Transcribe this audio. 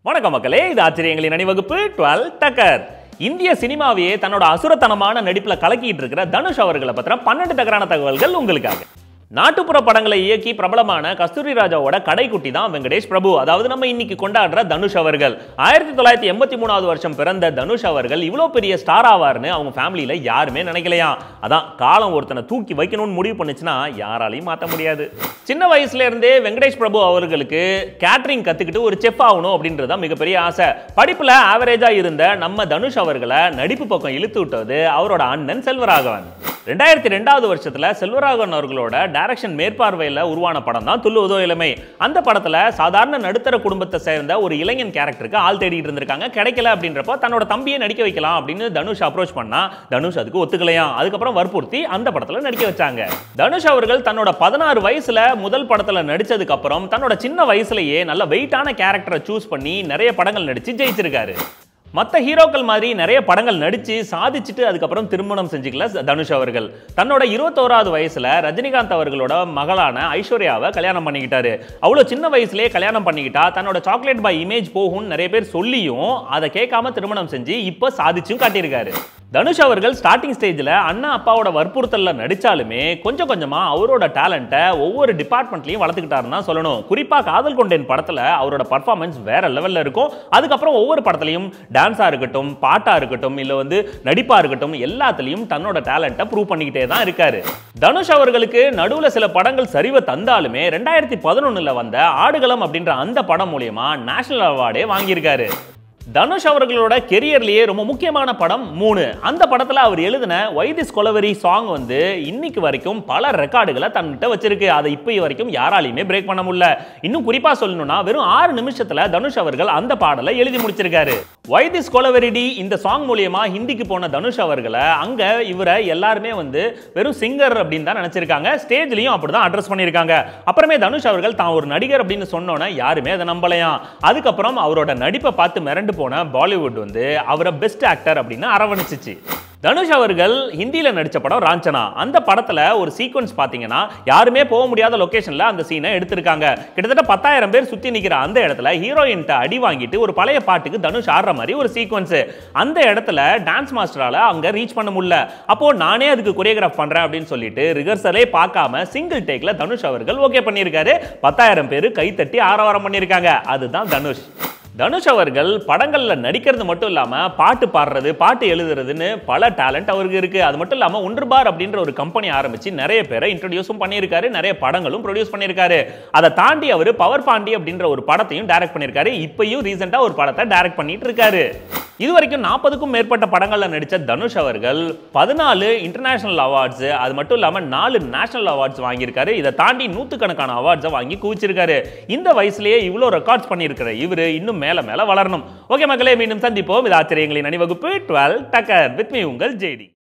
வணக்கம் மக்களே இது ஆச்சரியங்களின் அணிவகுப்பு டுவெல் டக்கர் இந்திய சினிமாவையே தன்னோட அசுரத்தனமான நடிப்புல கலக்கிட்டு இருக்கிற தனுஷ் அவர்களை பத்தின பன்னெண்டு டக்கரான தகவல்கள் உங்களுக்காக நாட்டுப்புற படங்களை இயக்கி பிரபலமான கஸ்தூரி ராஜாவோட கடைக்குட்டி தான் வெங்கடேஷ் பிரபு அதாவது நம்ம இன்னைக்கு கொண்டாடுற தனுஷ் அவர்கள் ஆயிரத்தி தொள்ளாயிரத்தி எண்பத்தி மூணாவது வருஷம் பிறந்த தனுஷ் அவர்கள் இவ்வளோ பெரிய ஸ்டார் ஆவார்னு அவங்க ஃபேமிலியில யாருமே நினைக்கலையாம் அதான் காலம் ஒருத்தனை தூக்கி வைக்கணும்னு முடிவு பண்ணுச்சுன்னா யாராலையும் மாற்ற முடியாது சின்ன வயசுல இருந்தே வெங்கடேஷ் பிரபு அவர்களுக்கு கேட்டரிங் கத்துக்கிட்டு ஒரு செஃப் ஆகணும் அப்படின்றது தான் மிகப்பெரிய ஆசை படிப்புல ஆவரேஜா இருந்த நம்ம தனுஷ் அவர்களை நடிப்பு பக்கம் இழுத்து விட்டது அவரோட அண்ணன் செல்வராகவன் ரெண்டாயிரத்தி ரெண்டாவது வருஷத்துல செல்வராகவன் அவர்களோட டைரக்ஷன் மேற்பார்வையில் உருவான படம் தான் துள்ளுவதோ இளமை அந்த படத்துல சாதாரண நடுத்தர குடும்பத்தை சேர்ந்த ஒரு இளைஞன் கேரக்டருக்கு ஆள் தேடிட்டு இருந்திருக்காங்க கிடைக்கல அப்படின்றப்போ தன்னோட தம்பியை நடிக்க வைக்கலாம் அப்படின்னு தனுஷ் அப்ரோச் பண்ணா தனுஷ் அதுக்கு ஒத்துக்கலையாம் அதுக்கப்புறம் வற்புறுத்தி அந்த படத்துல நடிக்க வச்சாங்க தனுஷ் அவர்கள் தன்னோட பதினாறு வயசுல முதல் படத்துல நடிச்சதுக்கு அப்புறம் தன்னோட சின்ன வயசுலயே நல்ல வெயிட்டான கேரக்டரை சூஸ் பண்ணி நிறைய படங்கள் நடிச்சு ஜெயிச்சிருக்காரு மற்ற ஹீரோக்கள் மாதிரி நிறைய படங்கள் நடிச்சு சாதிச்சுட்டு அதுக்கப்புறம் திருமணம் செஞ்சுக்கல தனுஷ் அவர்கள் தன்னோட இருபத்தோராவது வயசுல ரஜினிகாந்த் அவர்களோட மகளான ஐஸ்வர்யாவை கல்யாணம் பண்ணிக்கிட்டாரு அவ்வளோ சின்ன வயசுலயே கல்யாணம் பண்ணிக்கிட்டா தன்னோட சாக்லேட் பாய் இமேஜ் போகும்னு நிறைய பேர் சொல்லியும் அதை கேட்காம திருமணம் செஞ்சு இப்போ சாதிச்சும் காட்டியிருக்காரு தனுஷ் அவர்கள் ஸ்டார்டிங் ஸ்டேஜில் அண்ணா அப்பாவோட வற்புறுத்தலில் நடிச்சாலுமே கொஞ்சம் கொஞ்சமாக அவரோட டேலண்ட்டை ஒவ்வொரு டிபார்ட்மெண்ட்லையும் வளர்த்துக்கிட்டாருன்னு தான் சொல்லணும் குறிப்பாக காதல் கொண்டேன் படத்தில் அவரோட பர்ஃபார்மன்ஸ் வேற லெவலில் இருக்கும் அதுக்கப்புறம் ஒவ்வொரு படத்துலையும் டான்ஸாக இருக்கட்டும் பாட்டாக இருக்கட்டும் இல்லை வந்து நடிப்பாக இருக்கட்டும் எல்லாத்துலேயும் தன்னோட டேலண்ட்டை ப்ரூவ் பண்ணிக்கிட்டே தான் இருக்காரு தனுஷ் அவர்களுக்கு நடுவில் சில படங்கள் சரிவை தந்தாலுமே ரெண்டாயிரத்தி பதினொன்றில் வந்த ஆடுகளம் அப்படின்ற அந்த படம் மூலியமா நேஷனல் அவார்டே வாங்கியிருக்காரு தனுஷ் அவர்களோட கெரியர்லயே ரொம்ப முக்கியமான படம் மூணு அந்த படத்துல அவர் எழுதின வைதிஸ் கொலவரி சாங் வந்து இன்னைக்கு வரைக்கும் பல ரெக்கார்டுகளை தன்கிட்ட வச்சிருக்கு அதை இப்போ வரைக்கும் யாராலையுமே பிரேக் பண்ண முடியல இன்னும் குறிப்பா சொல்லணும்னா வெறும் ஆறு நிமிஷத்துல தனுஷ் அவர்கள் அந்த பாடலை எழுதி முடிச்சிருக்காரு வைதிஸ் கொலவெரிடி இந்த சாங் மூலியமா ஹிந்திக்கு போன தனுஷ் அவர்களை அங்க இவரை எல்லாருமே வந்து வெறும் சிங்கர் அப்படின்னு தான் நினைச்சிருக்காங்க ஸ்டேஜ்லயும் அப்படிதான் அட்ரஸ் பண்ணியிருக்காங்க அப்புறமே தனுஷ் அவர்கள் தான் ஒரு நடிகர் அப்படின்னு சொன்னோன்னே யாருமே அதை நம்பலையாம் அதுக்கப்புறம் அவரோட நடிப்பை பார்த்து மிரண்டு போன பாலிவுட் வந்து அவரை பெஸ்ட் ஆக்டர் அப்படின்னு அரவணைச்சிச்சு தனுஷ் அவர்கள் ஹிந்தியில நடிச்ச படம் ராஞ்சனா அந்த படத்துல ஒரு சீக்வன்ஸ் பாத்தீங்கன்னா யாருமே போக முடியாத லொகேஷன்ல அந்த சீனை எடுத்திருக்காங்க கிட்டத்தட்ட பத்தாயிரம் பேர் சுத்தி நிக்கிற அந்த இடத்துல ஹீரோயின்ட்ட அடி வாங்கிட்டு ஒரு பழைய பாட்டுக்கு தனுஷ் ஆடுற மாதிரி ஒரு சீக்வன்ஸ் அந்த இடத்துல டான்ஸ் மாஸ்டரால அங்க ரீச் பண்ண முடியல அப்போ நானே அதுக்கு கொரியோகிராஃப் பண்றேன் அப்படின்னு சொல்லிட்டு ரிஹர்சலே பார்க்காம சிங்கிள் டேக்ல தனுஷ் அவர்கள் ஓகே பண்ணியிருக்காரு பத்தாயிரம் பேர் கைத்தட்டி ஆரவாரம் பண்ணியிருக்காங்க அதுதான் தனுஷ் தனுஷ் அவர்கள் படங்கள்ல நடிக்கிறது மட்டும் இல்லாம பாட்டு பாடுறது பாட்டு எழுதுறதுன்னு பல டேலண்ட் அவருக்கு இருக்கு அது மட்டும் இல்லாம ஒன்று பார் அப்படின்ற ஒரு கம்பெனி ஆரம்பிச்சு நிறைய பேரை இன்ட்ரடியூஸும் பண்ணியிருக்காரு நிறைய படங்களும் ப்ரொடியூஸ் பண்ணியிருக்காரு அதை தாண்டி அவர் பவர் பாண்டி அப்படின்ற ஒரு படத்தையும் டைரக்ட் பண்ணியிருக்காரு இப்பயும் ரீசெண்டா ஒரு படத்தை டைரக்ட் பண்ணிட்டு இருக்காரு இது வரைக்கும் நாற்பதுக்கும் மேற்பட்ட படங்கள்ல நடிச்ச தனுஷ் அவர்கள் பதினாலு இன்டர்நேஷனல் அவார்ட்ஸ் அது மட்டும் இல்லாம நாலு நேஷனல் அவார்ட்ஸ் வாங்கியிருக்காரு இதை தாண்டி நூத்துக்கணக்கான அவார்ட்ஸை வாங்கி குவிச்சிருக்காரு இந்த வயசுலயே இவ்வளோ ரெக்கார்ட்ஸ் பண்ணியிருக்கிற இவரு இன்னும் மேல மேல வளரணும் ஓகே மக்களே மீண்டும் சந்திப்போம் இது ஆச்சரியங்களின் அணிவகுப்பு டுவெல் டக்கர் வித் மீ உங்கள் ஜேடி